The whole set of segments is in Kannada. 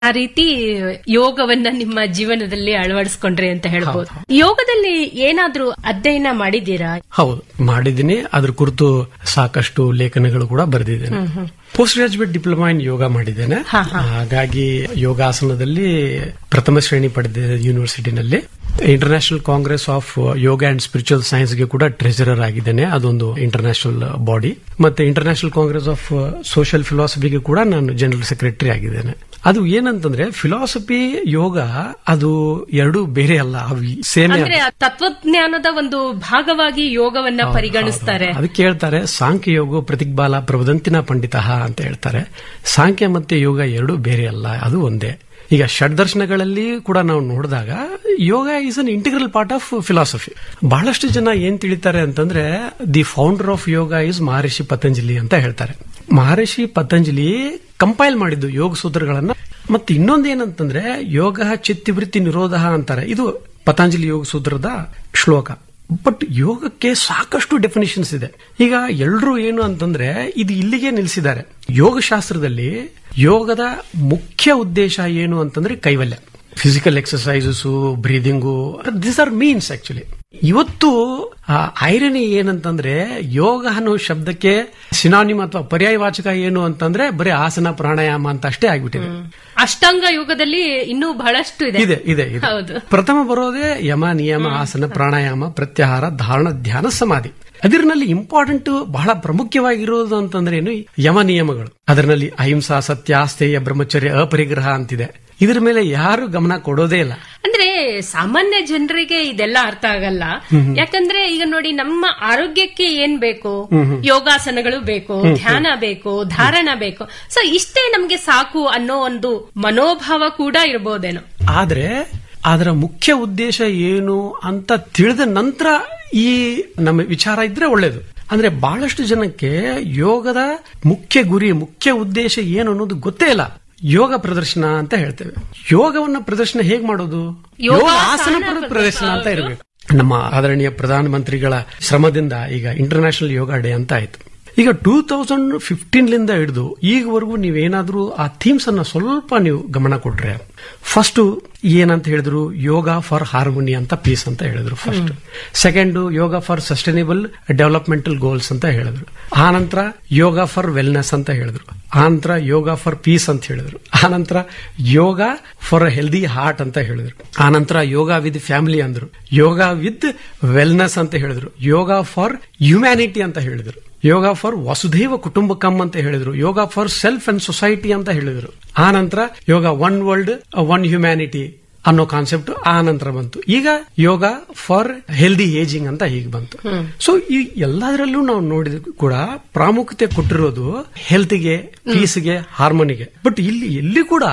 ಆ ರೀತಿ ಯೋಗವನ್ನ ನಿಮ್ಮ ಜೀವನದಲ್ಲಿ ಅಳವಡಿಸ್ಕೊಂಡ್ರಿ ಅಂತ ಹೇಳ್ಬೋದು ಯೋಗದಲ್ಲಿ ಏನಾದ್ರೂ ಅಧ್ಯಯನ ಮಾಡಿದ್ದೀರಾ ಹೌದು ಮಾಡಿದ್ದೀನಿ ಅದ್ರ ಕುರಿತು ಸಾಕಷ್ಟು ಲೇಖನಗಳು ಕೂಡ ಬರೆದಿದ್ದೇನೆ post graduate diploma in yoga ಮಾಡಿದ್ದೇನೆ ಹಾಗಾಗಿ ಯೋಗಾಸನದಲ್ಲಿ ಪ್ರಥಮ ಶ್ರೇಣಿ ಪಡೆದಿದೆ ಯೂನಿವರ್ಸಿಟಿನಲ್ಲಿ international congress of yoga and spiritual ಸೈನ್ಸ್ಗೆ ಕೂಡ ಟ್ರೆಜರರ್ ಆಗಿದ್ದೇನೆ ಅದೊಂದು ಇಂಟರ್ನ್ಯಾಷನಲ್ ಬಾಡಿ ಮತ್ತೆ ಇಂಟರ್ನ್ಯಾಷನಲ್ ಕಾಂಗ್ರೆಸ್ ಆಫ್ ಸೋಷಿಯಲ್ ಫಿಲಾಸಫಿಗೆ ಕೂಡ ನಾನು ಜನರಲ್ ಸೆಕ್ರೆಟರಿ ಆಗಿದ್ದೇನೆ ಅದು ಏನಂತಂದ್ರೆ ಫಿಲಾಸಫಿ ಯೋಗ ಅದು ಎರಡು ಬೇರೆ ಅಲ್ಲ ಅವು ಸೇಮೆ ಅಂದ್ರೆ ಆ ತತ್ವಜ್ಞಾನದ ಒಂದು ಭಾಗವಾಗಿ ಯೋಗವನ್ನ ಪರಿಗಣಿಸ್ತಾರೆ ಅದಕ್ಕೆ ಹೇಳ್ತಾರೆ ಸಾಂಖ್ಯ ಯೋಗ ಪ್ರತಿಗ್ಬಾಲ ಪ್ರವದಂತಿನ ಪಂಡಿತ ಅಂತ ಹೇಳ್ತಾರೆ ಸಾಂಖ್ಯ ಮತ್ತೆ ಯೋಗ ಎರಡು ಬೇರೆ ಅಲ್ಲ ಅದು ಒಂದೇ ಈಗ ಷಡ್ದರ್ಶನಗಳಲ್ಲಿ ಕೂಡ ನಾವು ನೋಡಿದಾಗ yoga is an integral part of philosophy ಬಹಳಷ್ಟು ಜನ ಏನ್ ತಿಳಿತಾರೆ ಅಂತಂದ್ರೆ the founder of yoga is Maharshi Patanjali ಅಂತ ಹೇಳ್ತಾರೆ ಮಹರ್ಷಿ ಪತಂಜಲಿ ಕಂಪೈಲ್ ಮಾಡಿದ್ದು ಯೋಗ ಸೂತ್ರಗಳನ್ನ ಮತ್ತೆ ಇನ್ನೊಂದು ಏನಂತಂದ್ರೆ ಯೋಗ ಚಿತ್ತಿವೃತ್ತಿ ನಿರೋಧ ಅಂತಾರೆ ಇದು ಪತಂಜಲಿ ಯೋಗ ಸೂತ್ರದ ಶ್ಲೋಕ ಬಟ್ ಯೋಗಕ್ಕೆ ಸಾಕಷ್ಟು ಡೆಫಿನಿಷನ್ಸ್ ಇದೆ ಈಗ ಎಲ್ರೂ ಏನು ಅಂತಂದ್ರೆ ಇದು ಇಲ್ಲಿಗೆ ನಿಲ್ಲಿಸಿದ್ದಾರೆ ಯೋಗಶಾಸ್ತ್ರದಲ್ಲಿ ಯೋಗದ ಮುಖ್ಯ ಉದ್ದೇಶ ಏನು ಅಂತಂದ್ರೆ ಕೈವಲ್ಯ physical exercises breathing this are means actually ಇವತ್ತು ಐರನಿ ಏನಂತಂದ್ರೆ ಯೋಗ ಅನ್ನೋ ಶಬ್ದಕ್ಕೆ ಸಿನಾನಿಮ್ ಅಥವಾ ಪರ್ಯಾಯವಾಚಕ ಏನು ಅಂತಂದ್ರೆ ಬರೀ ಆಸನ ಪ್ರಾಣಾಯಾಮ ಅಂತ ಅಷ್ಟೇ ಆಗ್ಬಿಟ್ಟಿದೆ ಅಷ್ಟಾಂಗ ಯೋಗದಲ್ಲಿ ಇನ್ನೂ ಬಹಳಷ್ಟು ಇದೆ ಇದೆ ಇದೆ ಇದೆ ಹೌದು. ಪ್ರಥಮ ಬರೋದೇ ಯಮ ನಿಯಮ ಆಸನ ಪ್ರಾಣಾಯಾಮ ಪ್ರತ್ಯಾಹಾರ ಧಾರಣ ಧ್ಯಾನ ಸಮಾಧಿ ಅದರಲ್ಲಿ ಇಂಪಾರ್ಟೆಂಟ್ ಬಹಳ ಪ್ರಮುಖವಾಗಿರೋದು ಅಂತಂದ್ರೆ ಏನು ಯಮ ನಿಯಮಗಳು ಅದರಲ್ಲಿ ಅಹಿಂಸಾ ಸತ್ಯ ಸ್ಥೇಯ ಬ್ರಹ್ಮಚರ್ಯ ಅಪರಿಗ್ರಹ ಅಂತಿದೆ ಇದ್ರ ಮೇಲೆ ಯಾರು ಗಮನ ಕೊಡೋದೇ ಇಲ್ಲ ಅಂದ್ರೆ ಸಾಮಾನ್ಯ ಜನರಿಗೆ ಇದೆಲ್ಲ ಅರ್ಥ ಆಗಲ್ಲ ಯಾಕಂದ್ರೆ ಈಗ ನೋಡಿ ನಮ್ಮ ಆರೋಗ್ಯಕ್ಕೆ ಏನ್ ಬೇಕು ಯೋಗಾಸನಗಳು ಬೇಕು ಧ್ಯಾನ ಬೇಕು ಧಾರಣ ಬೇಕು ಸೊ ಇಷ್ಟೇ ನಮ್ಗೆ ಸಾಕು ಅನ್ನೋ ಒಂದು ಮನೋಭಾವ ಕೂಡ ಇರ್ಬೋದೇನೋ ಆದ್ರೆ ಅದರ ಮುಖ್ಯ ಉದ್ದೇಶ ಏನು ಅಂತ ತಿಳಿದ ನಂತರ ಈ ನಮ್ಮ ವಿಚಾರ ಇದ್ರೆ ಒಳ್ಳೇದು ಅಂದ್ರೆ ಬಹಳಷ್ಟು ಜನಕ್ಕೆ ಯೋಗದ ಮುಖ್ಯ ಗುರಿ ಮುಖ್ಯ ಉದ್ದೇಶ ಏನು ಅನ್ನೋದು ಗೊತ್ತೇ ಇಲ್ಲ ಯೋಗ ಪ್ರದರ್ಶನ ಅಂತ ಹೇಳ್ತೇವೆ ಯೋಗವನ್ನ ಪ್ರದರ್ಶನ ಹೇಗ್ ಮಾಡೋದು ಯೋಗ ಆಸನ ಪ್ರ- ಪ್ರದರ್ಶನ ಅಂತ ಇರಬೇಕು ನಮ್ಮ ಆದರಣೀಯ ಪ್ರಧಾನಮಂತ್ರಿಗಳ ಶ್ರಮದಿಂದ ಈಗ ಇಂಟರ್ನ್ಯಾಷನಲ್ ಯೋಗ ಡೇ ಅಂತ ಆಯ್ತು ಈಗ ಟೂ ತೌಸಂಡ್ ಫಿಫ್ಟೀನ್ಲಿಂದ ಹಿಡಿದು ಈಗವರೆಗೂ ನೀವೇನಾದ್ರೂ ಆ ಥೀಮ್ಸ್ ಅನ್ನ ಸ್ವಲ್ಪ ನೀವು ಗಮನ ಕೊಟ್ರೆ ಫಸ್ಟ್ ಏನಂತ ಹೇಳಿದ್ರು ಯೋಗ ಫಾರ್ ಹಾರ್ಮೋನಿ ಅಂತ ಪೀಸ್ ಅಂತ ಹೇಳಿದ್ರು first second yoga for sustainable developmental goals ಅಂತ ಹೇಳಿದ್ರು ಆನಂತರ ಯೋಗ ಫಾರ್ ವೆಲ್ನೆಸ್ ಅಂತ ಹೇಳಿದ್ರು ಆನಂತರ ಯೋಗ ಫಾರ್ ಪೀಸ್ ಅಂತ ಹೇಳಿದ್ರು ಆನಂತರ ಯೋಗ ಫಾರ್ ಹೆಲ್ದಿ ಹಾರ್ಟ್ ಅಂತ ಹೇಳಿದ್ರು ಆನಂತರ ಯೋಗ ವಿತ್ ಫ್ಯಾಮಿಲಿ ಅಂದ್ರು ಯೋಗ ವಿತ್ ವೆಲ್ನೆಸ್ ಅಂತ ಹೇಳಿದ್ರು ಯೋಗ ಫಾರ್ ಹ್ಯುಮ್ಯಾನಿಟಿ ಅಂತ ಹೇಳಿದ್ರು ಯೋಗ ಫಾರ್ ವಸುಧೈವ ಕುಟುಂಬಕಂ ಅಂತ ಹೇಳಿದ್ರು yoga for self and society ಅಂತ ಹೇಳಿದ್ರು ಆ ನಂತರ yoga one world one humanity ಅನ್ನೋ ಕಾನ್ಸೆಪ್ಟ್ ಆ ನಂತರ ಬಂತು ಈಗ ಯೋಗ ಫಾರ್ ಹೆಲ್ದಿ ಏಜಿಂಗ್ ಅಂತ ಹೀಗೆ ಬಂತು ಸೊ ಈ ಎಲ್ಲದರಲ್ಲೂ ನಾವು ನೋಡಿದ ಕೂಡ ಪ್ರಾಮುಖ್ಯತೆ ಕೊಟ್ಟಿರೋದು ಹೆಲ್ತ್ಗೆ ಪೀಸ್ಗೆ ಹಾರ್ಮೋನಿಗೆ ಬಟ್ ಇಲ್ಲಿ ಎಲ್ಲಿ ಕೂಡ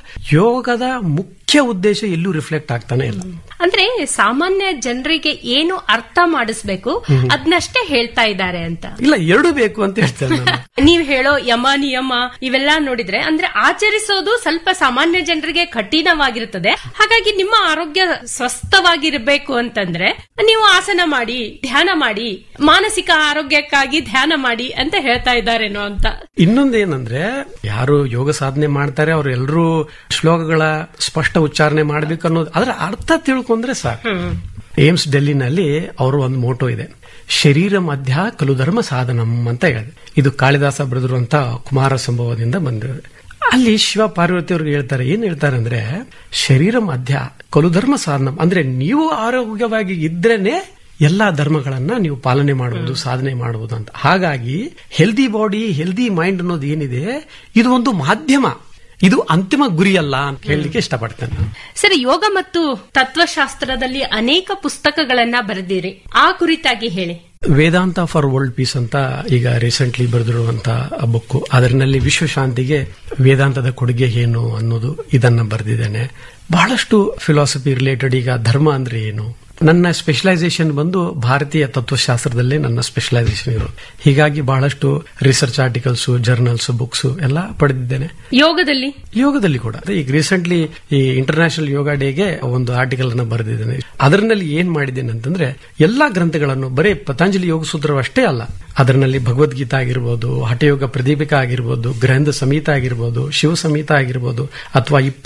ಯೋಗದ ಮುಖ್ಯ ಉದ್ದೇಶ ಎಲ್ಲೂ ರಿಫ್ಲೆಕ್ಟ್ ಆಗ್ತಾನೆ ಇಲ್ಲ ಅಂದ್ರೆ ಸಾಮಾನ್ಯ ಜನರಿಗೆ ಏನು ಅರ್ಥ ಮಾಡಿಸ್ಬೇಕು ಅದನ್ನಷ್ಟೇ ಹೇಳ್ತಾ ಇದ್ದಾರೆ ಅಂತ ಇಲ್ಲ ಎರಡು ಬೇಕು ಅಂತ ಹೇಳ್ತೇನೆ ನಾನು ನೀವ್ ಹೇಳೋ ಯಮ ನಿಯಮ ಇವೆಲ್ಲ ನೋಡಿದ್ರೆ ಅಂದ್ರೆ ಆಚರಿಸೋದು ಸ್ವಲ್ಪ ಸಾಮಾನ್ಯ ಜನರಿಗೆ ಕಠಿಣವಾಗಿರುತ್ತದೆ ಹಾಗಾಗಿ ನಿಮ್ಮ ಆರೋಗ್ಯ ಸ್ವಸ್ಥವಾಗಿರ್ಬೇಕು ಅಂತಂದ್ರೆ ನೀವು ಆಸನ ಮಾಡಿ ಧ್ಯಾನ ಮಾಡಿ ಮಾನಸಿಕ ಆರೋಗ್ಯಕ್ಕಾಗಿ ಧ್ಯಾನ ಮಾಡಿ ಅಂತ ಹೇಳ್ತಾ ಇದ್ದಾರೇನೋ ಅಂತ ಇನ್ನೊಂದೇನಂದ್ರೆ ಯಾರು ಯೋಗ ಸಾಧನೆ ಮಾಡ್ತಾರೆ ಅವ್ರು ಎಲ್ಲರೂ ಶ್ಲೋಕಗಳ ಸ್ಪಷ್ಟ ಉಚ್ಚಾರಣೆ ಮಾಡ್ಬೇಕು ಅನ್ನೋದು ಅದರ ಅರ್ಥ ತಿಳ್ಕೊಂಡ್ರೆ ಸಾಕು ಏಮ್ಸ್ ಡೆಲ್ಲಿನಲ್ಲಿ ಅವರು ಒಂದು ಮೋಟೋ ಇದೆ ಶರೀರ ಮಧ್ಯ ಕಲು ಧರ್ಮ ಸಾಧನಂ ಅಂತ ಹೇಳಿದೆ ಇದು ಕಾಳಿದಾಸ ಬರೆದಿರುವಂತ ಕುಮಾರ ಸಂಭವದಿಂದ ಬಂದಿದೆ ಅಲ್ಲಿ ಶಿವ ಪಾರ್ವತಿ ಅವ್ರಿಗೆ ಹೇಳ್ತಾರೆ ಏನ್ ಹೇಳ್ತಾರೆ ಅಂದ್ರೆ ಶರೀರ ಮಧ್ಯ ಕಲು ಧರ್ಮ ಸಾಧನಂ ಅಂದ್ರೆ ನೀವು ಆರೋಗ್ಯವಾಗಿ ಇದ್ರೇನೆ ಎಲ್ಲಾ ಧರ್ಮಗಳನ್ನ ನೀವು ಪಾಲನೆ ಮಾಡುವುದು ಸಾಧನೆ ಮಾಡುವುದು ಅಂತ ಹಾಗಾಗಿ ಹೆಲ್ದಿ ಬಾಡಿ ಹೆಲ್ದಿ ಮೈಂಡ್ ಅನ್ನೋದು ಏನಿದೆ ಇದು ಒಂದು ಮಾಧ್ಯಮ ಇದು ಅಂತಿಮ ಗುರಿ ಅಲ್ಲ ಅಂತ ಹೇಳಲಿಕ್ಕೆ ಇಷ್ಟಪಡ್ತೇನೆ ನಾನು. ಸರಿ ಯೋಗ ಮತ್ತು ತತ್ವಶಾಸ್ತ್ರದಲ್ಲಿ ಅನೇಕ ಪುಸ್ತಕಗಳನ್ನ ಬರೆದಿರಿ ಆ ಕುರಿತಾಗಿ ಹೇಳಿ ವೇದಾಂತ ಫಾರ್ ವರ್ಲ್ಡ್ ಪೀಸ್ ಅಂತ ಈಗ ರೀಸೆಂಟ್ಲಿ ಬರೆದಿರುವಂತ ಬುಕ್ ಅದರಲ್ಲಿ ವಿಶ್ವಶಾಂತಿಗೆ ವೇದಾಂತದ ಕೊಡುಗೆ ಏನು ಅನ್ನೋದು ಇದನ್ನ ಬರೆದಿದ್ದೇನೆ ಬಹಳಷ್ಟು ಫಿಲಾಸಫಿ ರಿಲೇಟೆಡ್ ಈಗ ಧರ್ಮ ಅಂದ್ರೆ ಏನು ನನ್ನ ಸ್ಪೆಷಲೈಸೇಷನ್ ಬಂದು ಭಾರತೀಯ ತತ್ವಶಾಸ್ತ್ರದಲ್ಲೇ ನನ್ನ ಸ್ಪೆಷಲೈಸೇಷನ್ ಇರೋದು ಹೀಗಾಗಿ ಬಹಳಷ್ಟು ರಿಸರ್ಚ್ ಆರ್ಟಿಕಲ್ಸ್ ಜರ್ನಲ್ಸ್ ಬುಕ್ಸ್ ಎಲ್ಲ ಪಡೆದಿದ್ದೇನೆ ಯೋಗದಲ್ಲಿ ಯೋಗದಲ್ಲಿ ಕೂಡ ಅದೇ ಈಗ ರೀಸೆಂಟ್ಲಿ ಈ ಇಂಟರ್ನ್ಯಾಷನಲ್ ಯೋಗ ಡೇಗೆ ಒಂದು ಆರ್ಟಿಕಲ್ ಅನ್ನು ಬರೆದಿದ್ದೇನೆ ಅದರಲ್ಲಿ ಏನ್ ಮಾಡಿದ್ದೇನೆ ಅಂತಂದ್ರೆ ಎಲ್ಲಾ ಗ್ರಂಥಗಳನ್ನು ಬರೀ ಪತಂಜಲಿ ಯೋಗ ಸೂತ್ರ ಅಷ್ಟೇ ಅಲ್ಲ ಅದರಲ್ಲಿ ಭಗವದ್ಗೀತಾ ಆಗಿರ್ಬೋದು ಹಠಯೋಗ ಪ್ರದೀಪಿಕಾ ಆಗಿರ್ಬೋದು ಗ್ರಂಥ ಸಂಹಿತ ಆಗಿರ್ಬೋದು ಶಿವ ಸಂಹಿತ ಆಗಿರ್ಬೋದು ಅಥವಾ